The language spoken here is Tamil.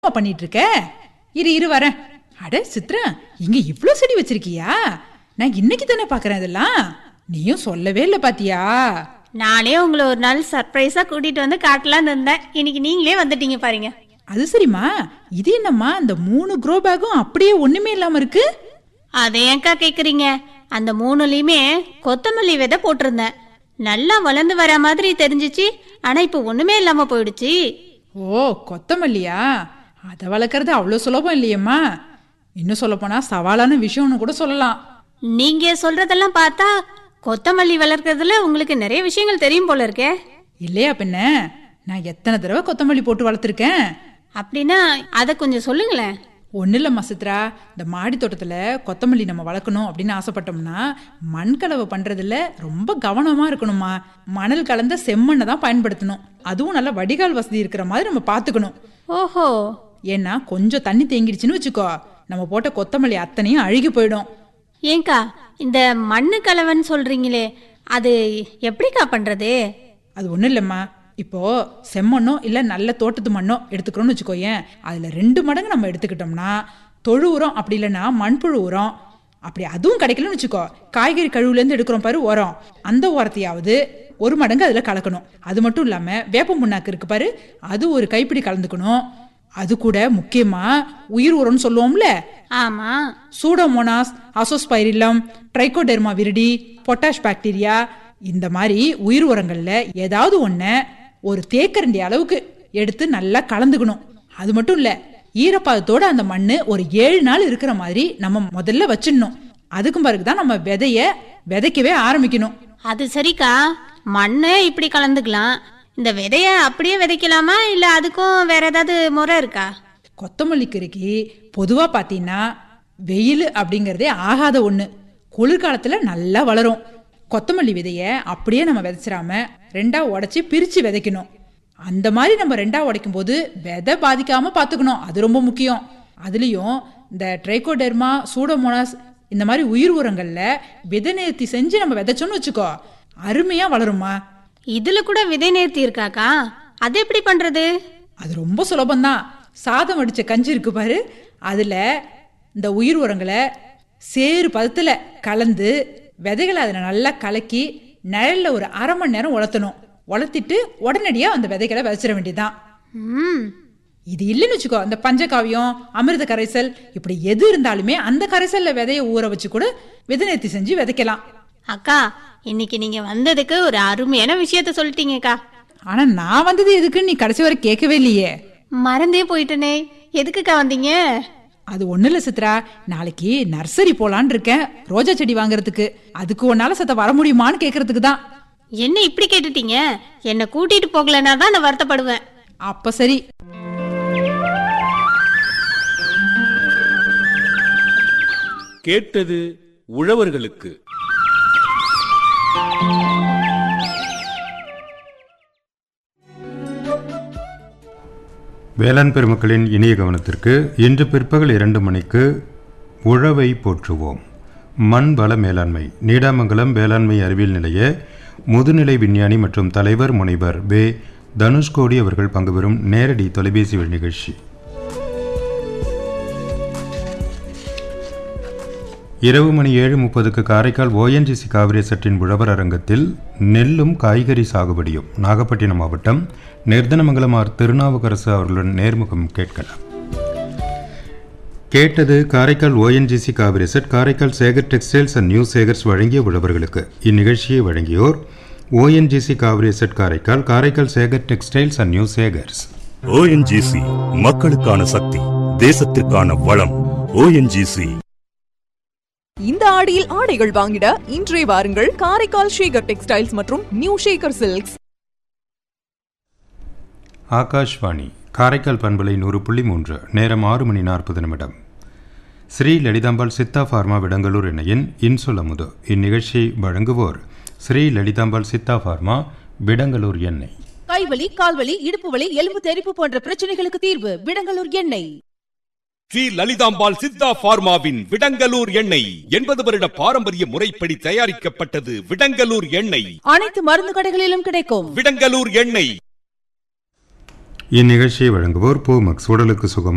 என்னம்மா பண்ணிட்டு இருக்க இரு இரு வரேன் அட சித்ரா இங்க இவ்ளோ செடி வச்சிருக்கியா நான் இன்னைக்கு தானே பாக்குறேன் இதெல்லாம் நீயும் சொல்லவே இல்லை பாத்தியா நானே உங்களை ஒரு நாள் சர்ப்ரைஸா கூட்டிட்டு வந்து காட்டலாம்னு இருந்தேன் இன்னைக்கு நீங்களே வந்துட்டீங்க பாருங்க அது சரிம்மா இது என்னம்மா அந்த மூணு க்ரோ பேக்கும் அப்படியே ஒண்ணுமே இல்லாம இருக்கு அதை ஏன்க்கா கேக்குறீங்க அந்த மூணுலயுமே கொத்தமல்லி விதை போட்டிருந்தேன் நல்லா வளர்ந்து வர மாதிரி தெரிஞ்சிச்சு ஆனா இப்போ ஒண்ணுமே இல்லாம போயிடுச்சு ஓ கொத்தமல்லியா அதை வளர்க்கறது அவ்வளோ சுலபம் இல்லையேம்மா இன்னும் சொல்லப்போனா சவாலான விஷயம்னு கூட சொல்லலாம் நீங்க சொல்றதெல்லாம் பார்த்தா கொத்தமல்லி வளர்க்கறதுல உங்களுக்கு நிறைய விஷயங்கள் தெரியும் போல இருக்கே இல்லையா பின்ன நான் எத்தனை தடவை கொத்தமல்லி போட்டு வளர்த்துருக்கேன் அப்படின்னா அதை கொஞ்சம் சொல்லுங்களேன் ஒன்றும் இல்லைம்மா சித்ரா இந்த மாடி தோட்டத்தில் கொத்தமல்லி நம்ம வளர்க்கணும் அப்படின்னு ஆசைப்பட்டோம்னா மண் கலவை பண்ணுறதுல ரொம்ப கவனமாக இருக்கணுமா மணல் கலந்த செம்மண்ணை தான் பயன்படுத்தணும் அதுவும் நல்ல வடிகால் வசதி இருக்கிற மாதிரி நம்ம பார்த்துக்கணும் ஓஹோ ஏன்னா கொஞ்சம் தண்ணி தேங்கிடுச்சுன்னு வச்சுக்கோ நம்ம போட்ட கொத்தமல்லி அத்தனையும் அழுகி போயிடும் ஏங்கா இந்த மண்ணு கலவன்னு சொல்றீங்களே அது எப்படிக்கா பண்றது அது ஒன்றும் இல்லைம்மா இப்போ செம்மண்ணோ இல்லை நல்ல தோட்டத்து மண்ணோ எடுத்துக்கிறோம்னு வச்சுக்கோயேன் அதில் ரெண்டு மடங்கு நம்ம எடுத்துக்கிட்டோம்னா தொழு உரம் அப்படி இல்லைன்னா மண்புழு உரம் அப்படி அதுவும் கிடைக்கலன்னு வச்சுக்கோ காய்கறி கழுவுலேருந்து எடுக்கிறோம் பாரு உரம் அந்த உரத்தையாவது ஒரு மடங்கு அதில் கலக்கணும் அது மட்டும் இல்லாமல் வேப்ப புண்ணாக்கு இருக்கு பாரு அது ஒரு கைப்பிடி கலந்துக்கணும் அது கூட முக்கியமாக உயிர் உரம்னு சொல்லுவோம்ல ஆமா pseudomonas azospirillum trichoderma viride potash bacteria இந்த மாதிரி உயிர் உரங்கள்ல ஏதாவது ஒன்றை ஒரு தேக்கரண்டி அளவுக்கு எடுத்து நல்லா கலந்துக்கணும் அது மட்டும் இல்ல ஈரப்பதத்தோட அந்த மண்ணு ஒரு ஏழு நாள் இருக்கிற மாதிரி நம்ம முதல்ல வச்சிடணும் அதுக்கும் பிறகு தான் நம்ம விதைய விதைக்கவே ஆரம்பிக்கணும் அது சரிக்கா மண்ணை இப்படி கலந்துக்கலாம் இந்த விதைய அப்படியே விதைக்கலாமா இல்ல அதுக்கும் வேற ஏதாவது முறை இருக்கா கொத்தமல்லி கீரைக்கு பொதுவாக பார்த்தீங்கன்னா வெயில் அப்படிங்கிறதே ஆகாத ஒன்று குளிர்காலத்தில் நல்லா வளரும் கொத்தமல்லி விதையை அப்படியே நம்ம விதைச்சிடாம ரெண்டா உடச்சி பிரித்து விதைக்கணும் அந்த மாதிரி நம்ம ரெண்டா உடைக்கும் போது விதை பாதிக்காம பார்த்துக்கணும் அது ரொம்ப முக்கியம் அதுலேயும் இந்த ட்ரைகோடெர்மா சூடோமோனாஸ் இந்த மாதிரி உயிர் உரங்கள்ல விதை நேர்த்தி செஞ்சு நம்ம விதைச்சோன்னு வச்சுக்கோ அருமையா வளருமா இதுல கூட விதை நேர்த்தி இருக்காக்கா அது எப்படி பண்றது அது ரொம்ப சுலபம்தான் சாதம் வடிச்ச கஞ்சி இருக்கு பாரு அதுல இந்த உயிர் உரங்களை சேறு பதத்துல கலந்து விதைகளை அதில் நல்லா கலக்கி நிழல்ல ஒரு அரை மணி நேரம் உலர்த்தணும் உலர்த்திட்டு உடனடியா அந்த விதைகளை விதைச்சிட வேண்டியதுதான் ம் இது இல்லைன்னு வச்சுக்கோ அந்த பஞ்சகாவியம் அமிர்த கரைசல் இப்படி எது இருந்தாலுமே அந்த கரைசல்ல விதைய ஊற வச்சு கூட விதை நேர்த்தி செஞ்சு விதைக்கலாம் அக்கா இன்னைக்கு நீங்க வந்ததுக்கு ஒரு அருமையான விஷயத்த சொல்லிட்டீங்கக்கா ஆனா நான் வந்தது எதுக்குன்னு நீ கடைசி வரை கேட்கவே இல்லையே மறந்தே போயிட்டனே எதுக்குக்கா வந்தீங்க அது ஒண்ணு இல்ல சித்ரா நாளைக்கு நர்சரி போலான்னு இருக்கேன் ரோஜா செடி வாங்குறதுக்கு அதுக்கு உன்னால சத்த வர முடியுமான்னு கேக்குறதுக்கு தான் என்ன இப்படி கேட்டுட்டீங்க என்னை கூட்டிட்டு போகலன்னா தான் நான் வருத்தப்படுவேன் அப்ப சரி கேட்டது உழவர்களுக்கு வேளாண் பெருமக்களின் இனிய கவனத்திற்கு இன்று பிற்பகல் இரண்டு மணிக்கு உழவை போற்றுவோம் மண் வள மேலாண்மை நீடாமங்கலம் வேளாண்மை அறிவியல் நிலைய முதுநிலை விஞ்ஞானி மற்றும் தலைவர் முனைவர் வே தனுஷ்கோடி அவர்கள் பங்குபெறும் நேரடி தொலைபேசி வழி நிகழ்ச்சி இரவு மணி ஏழு முப்பதுக்கு காரைக்கால் ஓஎன்ஜிசி காவிரி சற்றின் உழவர் அரங்கத்தில் நெல்லும் காய்கறி சாகுபடியும் நாகப்பட்டினம் மாவட்டம் நிர்தனமங்கலம் ஆர் திருநாவுக்கரசு அவர்களுடன் நேர்முகம் கேட்கலாம் கேட்டது Karaikal ONGC Cauvery asset Karaikal Sekar textiles and new Sekars வழங்கிய உழவர்களுக்கு இந்நிகழ்ச்சியை வழங்கியோர் ONGC Cauvery asset Karaikal Karaikal Sekar textiles and new Sekars ONGC மக்களுக்கான சக்தி தேசத்திற்கான வளம் ஓஎன்ஜிசி இந்த ஆடியில் ஆடைகள் வாங்கிட இன்றே வாருங்கள் காரைக்கால் ஷேகர் டெக்ஸ்டைல்ஸ் மற்றும் நியூ ஷேகர் சில்க்ஸ் ஆகாஷ்வாணி காரைக்கால் பண்பலை நூறு புள்ளி மூன்று நேரம் ஆறு மணி நாற்பது நிமிடம் ஸ்ரீ லலிதாம்பாள் சித்தா ஃபார்மா விடங்கலூர் இணையின் இன்சொலமுது இந்நிகழ்ச்சியை வழங்குவோர் ஸ்ரீ லலிதாம்பாள் சித்தா ஃபார்மா விடங்கலூர் எண்ணெய் கைவலி கால்வலி இடுப்பு வலி எலும்பு தெறிப்பு போன்ற பிரச்சனைகளுக்கு தீர்வு விடங்கலூர் எண்ணெய் ஸ்ரீ லலிதாம்பாள் சித்தா பார்மாவின் விடங்கலூர் எண்ணெய் எண்பது வருட பாரம்பரிய முறைப்படி தயாரிக்கப்பட்டது விடங்கலூர் எண்ணெய் அனைத்து மருந்து கடைகளிலும் கிடைக்கும் விடங்கலூர் எண்ணெய் இந்நிகழ்ச்சியை வழங்குவோர் பூமக்ஸ் உடலுக்கு சுகம்